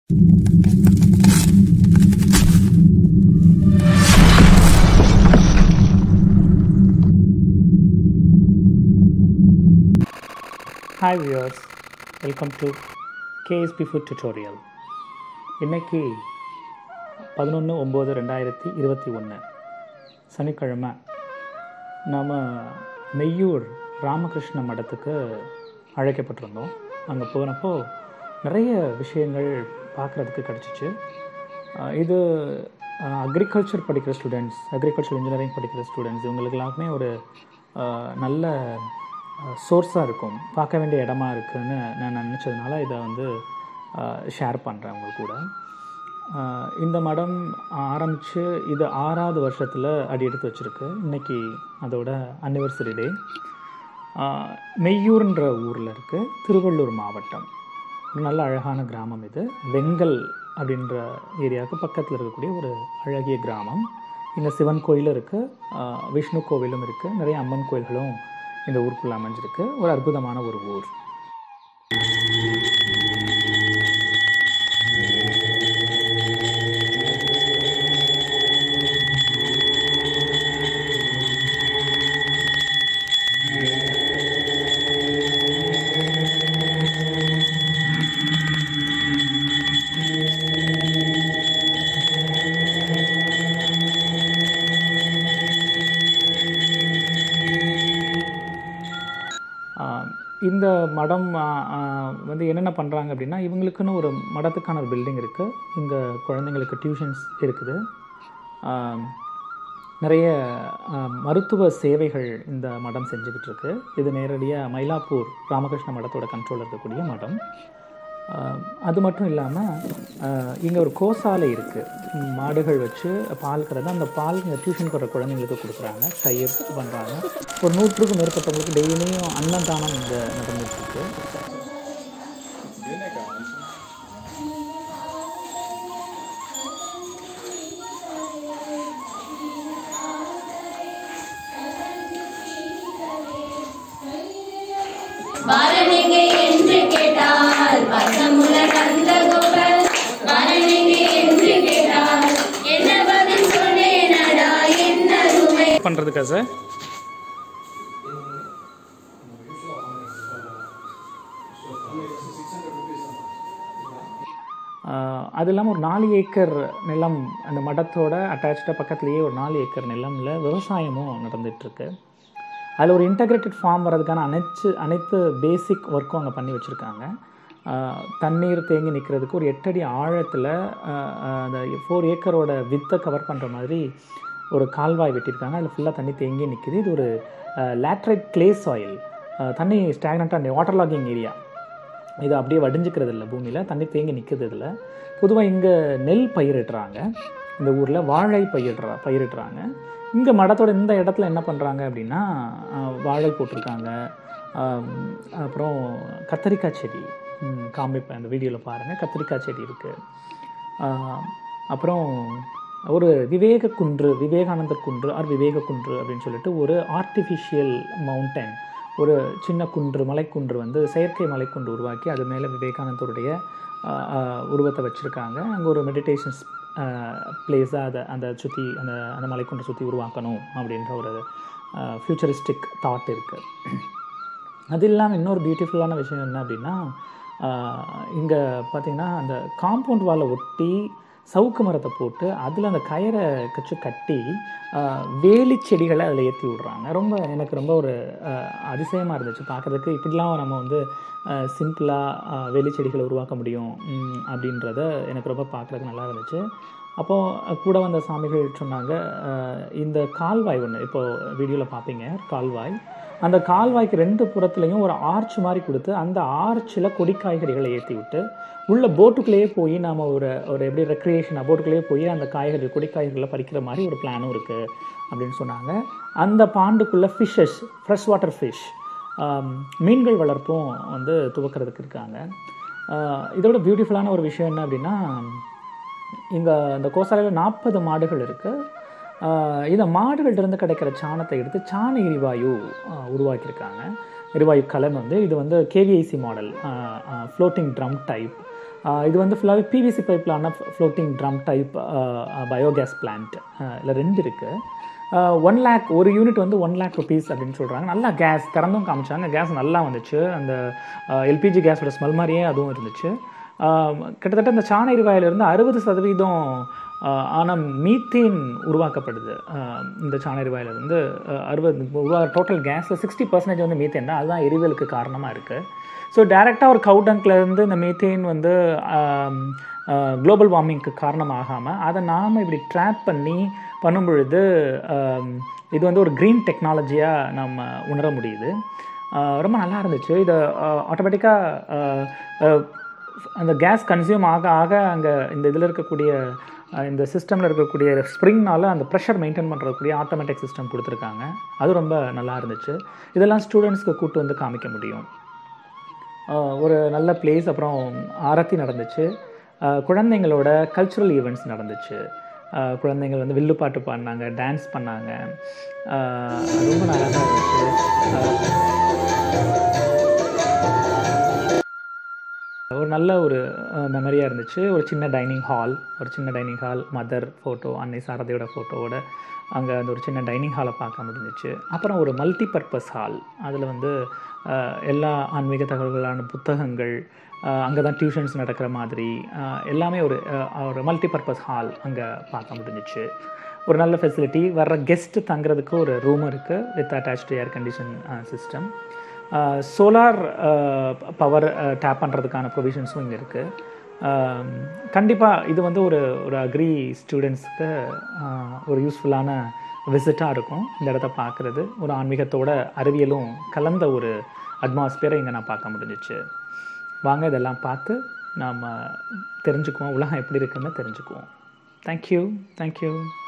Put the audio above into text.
hi viewers welcome to KSP food tutorial இன்னைக்கு பதினொன்று ஒம்பது ரெண்டாயிரத்தி இருபத்தி ஒன்று சனிக்கிழமை நாம் மெய்யூர் ராமகிருஷ்ண மடத்துக்கு அழைக்கப்பட்டிருந்தோம் அங்கே போனப்போ நிறைய விஷயங்கள் பார்க்குறதுக்கு கிடச்சிச்சு அஹ் இது அக்ரிகல்ச்சர் படிக்கிற ஸ்டூடெண்ட்ஸ் அக்ரிகல்ச்சர் இன்ஜினியரிங் படிக்கிற ஸ்டூடெண்ட்ஸ் இவங்களுக்கு எல்லாருக்குமே ஒரு அஹ், நல்ல சோர்ஸாக இருக்கும் பார்க்க வேண்டிய இடமா இருக்குன்னு நான் நினச்சதுனால இதை வந்து ஷேர் பண்ணுறேன் உங்க கூட அஹ், இந்த மடம் ஆரம்பித்து இது ஆறாவது வருஷத்தில் அடி எடுத்து வச்சுருக்கு இன்னைக்கு அதோட அனிவர்சரி டே மெய்யூர்ன்ற ஊரில் இருக்குது திருவள்ளூர் மாவட்டம் ஒரு நல்ல அழகான கிராமம் இது வெங்கல் அப்படின்ற ஏரியாவுக்கு பக்கத்தில் இருக்கக்கூடிய ஒரு அழகிய கிராமம் இங்கே சிவன் கோயிலும் இருக்குது விஷ்ணு கோவிலும் இருக்குது நிறைய அம்மன் கோயில்களும் இந்த ஊருக்குள்ளே அமைஞ்சிருக்கு ஒரு அற்புதமான ஒரு ஊர் ஆஹ் இந்த மடம் ஆஹ், ஆஹ், வந்து என்னென்ன பண்ணுறாங்க அப்படின்னா இவங்களுக்குன்னு ஒரு மடத்துக்கான ஒரு பில்டிங் இருக்குது இங்கே குழந்தைங்களுக்கு டியூஷன்ஸ் இருக்குது ஆஹ், நிறைய ஆஹ், மருத்துவ சேவைகள் இந்த மடம் செஞ்சுக்கிட்டு இருக்கு இது நேரடியாக மயிலாப்பூர் ராமகிருஷ்ண மடத்தோட கண்ட்ரோல் இருக்கக்கூடிய மடம் ஆஹ், அது மட்டும் இல்லாமல் இங்கே ஒரு கோசாலை இருக்குது மாடுகள் வச்சு பால் கறந்து அந்த பால் இங்கே டியூஷன் போடுற குழந்தைங்களுக்கு கொடுக்குறாங்க தயிர் பண்ணுறாங்க ஒரு நூற்றுக்கும் மேற்பட்டவங்களுக்கு டெய்லியும் அன்னதானம் இங்கே நடந்துட்டுருக்கு வரணிகை என்று கேட்டால் பசமுல கந்த கோபல் வரணிகை என்று கேட்டால் என்ன பதில் சொன்னேனடா என்ன அருமை பண்ணுறதுக்கா சார் ஆஹ் அது இல்லாமல் ஒரு நாலு ஏக்கர் நிலம் அந்த மடத்தோட அட்டாச்சாக பக்கத்துலேயே ஒரு நாலு ஏக்கர் நிலம்ல விவசாயமும் நடந்துகிட்ருக்கு அதில் ஒரு இன்டகிரேட்டட் ஃபார்ம் வர்றதுக்கான அனைத்து அனைத்து பேசிக் ஒர்க்கும் அங்கே பண்ணி வச்சுருக்காங்க தண்ணீர் தேங்கி நிற்கிறதுக்கு ஒரு எட்டடி ஆழத்தில் அந்த ஃபோர் ஏக்கரோட வித்தை கவர் பண்ணுற மாதிரி ஒரு கால்வாய் வெட்டியிருக்காங்க அதில் ஃபுல்லாக தண்ணி தேங்கி நிற்குது இது ஒரு லேட்ரைட் கிளே சாயில் தண்ணி ஸ்டாக்னண்ட்டாக வாட்டர் லாகிங் ஏரியா இது அப்படியே வடிஞ்சிக்கிறது இல்லை பூமியில் தண்ணி தேங்கி நிற்குது இதில் பொதுவாக இங்கே நெல் பயிரிடுறாங்க இந்த ஊரில் வாழை பயிரிடுறா பயிரிடுறாங்க இங்கே மடத்தோட இந்த இடத்துல என்ன பண்ணுறாங்க அப்படின்னா ஆஹ், வாழை போட்டிருக்காங்க ஆம், அப்புறம் கத்தரிக்காய் செடி ம், காமிப்பேன் அந்த வீடியோவில் பாருங்கள் கத்திரிக்காய் செடி இருக்குது அப்புறம் ஒரு விவேக குன்று விவேகானந்தர் குன்று ஆர் விவேக குன்று அப்படின்னு சொல்லிட்டு ஒரு ஆர்டிஃபிஷியல் மவுண்டன் ஒரு சின்ன குன்று மலைக்குன்று வந்து செயற்கை மலைக்குன்று உருவாக்கி அது மேலே விவேகானந்தருடைய ஆஹ், ஆஹ், உருவத்தை வச்சுருக்காங்க அங்கே ஒரு மெடிடேஷன்ஸ் பிளேஸாக அதை அந்த சுற்றி அந்த அந்த மலைக்குன்றை சுற்றி உருவாக்கணும் அப்படின்ற ஒரு ஃப்யூச்சரிஸ்டிக் தாட் இருக்குது அது இல்லாமல் இன்னொரு பியூட்டிஃபுல்லான விஷயம் என்ன அப்படின்னா இங்கே பார்த்தீங்கன்னா அந்த காம்பவுண்ட் வாலை ஒட்டி சவுக்கு மரத்தை போட்டு அதில் அந்த கயரை கச்சு கட்டி ஆஹ், வேலி செடிகளை அதில் ஏற்றி விட்றாங்க ரொம்ப எனக்கு ரொம்ப ஒரு அதிசயமாக இருந்துச்சு பார்க்குறதுக்கு இப்படிலாம் நம்ம வந்து சிம்பிளாக வேலி செடிகளை உருவாக்க முடியும் ம், அப்படின்றத எனக்கு ரொம்ப பார்க்குறதுக்கு நல்லா இருந்துச்சு அப்போது கூட வந்த சாமிகள் சொன்னாங்க ஆஹ், இந்த கால்வாய் ஒன்று இப்போது வீடியோவில் பார்ப்பீங்க கால்வாய் அந்த கால்வாய்க்கு ரெண்டு புறத்துலையும் ஒரு ஆர்ச் மாதிரி கொடுத்து அந்த ஆர்ச்சில் கொடி காய்கறிகளை ஏற்றி விட்டு உள்ள போட்டுக்குள்ளேயே போய் நாம் ஒரு ஒரு எப்படி ரெக்ரியேஷனாக போட்டுக்குள்ளேயே போய் அந்த காய்கறி கொடி காய்கறிகளை பறிக்கிற மாதிரி ஒரு பிளானும் இருக்குது அப்படின்னு சொன்னாங்க அந்த பாண்டுக்குள்ளே ஃபிஷ்ஷஸ் ஃப்ரெஷ் வாட்டர் ஃபிஷ் மீன்கள் வளர்ப்பும் வந்து துவக்கிறதுக்கு இருக்காங்க ஆஹ் இதோட பியூட்டிஃபுல்லான ஒரு விஷயம் என்ன அப்படின்னா இங்கே இந்த கோசாலையில் நாற்பது மாடுகள் இருக்குது இந்த மாடுகள்ட்ட இருந்து கிடைக்கிற சாணத்தை எடுத்து சாண எரிவாயு ஆஹ் உருவாக்கியிருக்காங்க எரிவாயு கலன் வந்து இது வந்து KVIC model floating drum type ஆஹ் இது வந்து ஃபுல்லாகவே பிவிசி பைப்பிலான floating drum type biogas plant இதில் ரெண்டு இருக்குது ஒன் லேக் ஒரு யூனிட் வந்து ஒன் லேக் ருபீஸ் அப்படின்னு சொல்கிறாங்க நல்லா கேஸ் திறந்தும் காமிச்சாங்க கேஸ் நல்லா வந்துச்சு அந்த எல்பிஜி கேஸோட ஸ்மெல் மாதிரியே அதுவும் இருந்துச்சு ஆஹ் கிட்டத்தட்ட இந்த சாண எரிவாயிலிருந்து அறுபது சதவீதம் ஆஹ் ஆன மீத்தேன் உருவாக்கப்படுது ஆஹ் இந்த சாண எரிவாயிலிருந்து ஆஹ் அறுபது உருவாக டோட்டல் கேஸில் சிக்ஸ்டி பர்சன்டேஜ் வந்து மீத்தேன் தான் அதுதான் எரிதலுக்கு காரணமாக இருக்குது ஸோ டேரெக்டாக ஒரு கவுடங்க்ல இருந்து இந்த மீத்தேன் வந்து குளோபல் வார்மிங்க்கு காரணமாகாமல் அதை நாம் இப்படி ட்ராப் பண்ணி பண்ணும் பொழுது ஆம், இது வந்து ஒரு க்ரீன் டெக்னாலஜியாக நம்ம உணர முடியுது ஆஹ் ரொம்ப நல்லா இருந்துச்சு இதை ஆட்டோமேட்டிக்காக அந்த கேஸ் கன்சியூம் ஆக ஆக அங்கே இந்த இதில் இருக்கக்கூடிய அஹ், இந்த சிஸ்டமில் இருக்கக்கூடிய ஸ்ப்ரிங்னால அந்த ப்ரெஷர் மெயின்டைன் பண்ணுறக்கூடிய ஆட்டோமேட்டிக் சிஸ்டம் கொடுத்துருக்காங்க அது ரொம்ப நல்லா இருந்துச்சு இதெல்லாம் ஸ்டூடெண்ட்ஸ்க்கு கூட்டு வந்து காமிக்க முடியும் ஆஹ் ஒரு நல்ல பிளேஸ் அப்புறம் ஆரத்தி நடந்துச்சு ஆஹ் குழந்தைங்களோட கல்ச்சுரல் ஈவெண்ட்ஸ் நடந்துச்சு ஆஹ் குழந்தைங்கள் வந்து வில்லு பாட்டு பாடினாங்க டான்ஸ் பண்ணாங்க ஆஹ் அது ரொம்ப நல்லா தான் இருந்துச்சு ஆஹ் ஒரு நல்ல ஒரு மெமரியாக இருந்துச்சு ஒரு சின்ன டைனிங் ஹால் ஒரு சின்ன டைனிங் ஹால் மதர் ஃபோட்டோ அன்னை சாரதியோட ஃபோட்டோவோட அங்கே அந்த ஒரு சின்ன டைனிங் ஹாலை பார்க்க முடிஞ்சிச்சு அப்புறம் ஒரு மல்டி பர்பஸ் ஹால் அதில் வந்து அஹ், எல்லா ஆன்மீக தகவல்களான புத்தகங்கள் அங்கே தான் டியூஷன்ஸ் நடக்கிற மாதிரி அஹ், எல்லாமே ஒரு அஹ், ஒரு மல்டி பர்பஸ் ஹால் அங்கே பார்க்க முடிஞ்சிச்சு ஒரு நல்ல ஃபெசிலிட்டி வர்ற கெஸ்ட் தங்குறதுக்கு ஒரு ரூம் இருக்குது with attached air condition system solar power tap பண்ணுறதுக்கான ப்ரொவிஷன்ஸும் இங்கே இருக்குது கண்டிப்பாக இது வந்து ஒரு ஒரு அக்ரி ஸ்டூடெண்ட்ஸ்க்கு ஒரு யூஸ்ஃபுல்லான விசிட்டாக இருக்கும் இந்த இடத்த பார்க்குறது ஒரு ஆன்மீகத்தோட அறிவியலும் கலந்த ஒரு அட்மாஸ்பியரை இங்கே நான் பார்க்க முடிஞ்சிச்சு வாங்க இதெல்லாம் பார்த்து நாம் தெரிஞ்சுக்குவோம் உலகம் எப்படி இருக்குன்னு தெரிஞ்சுக்குவோம் தேங்க்யூ தேங்க்யூ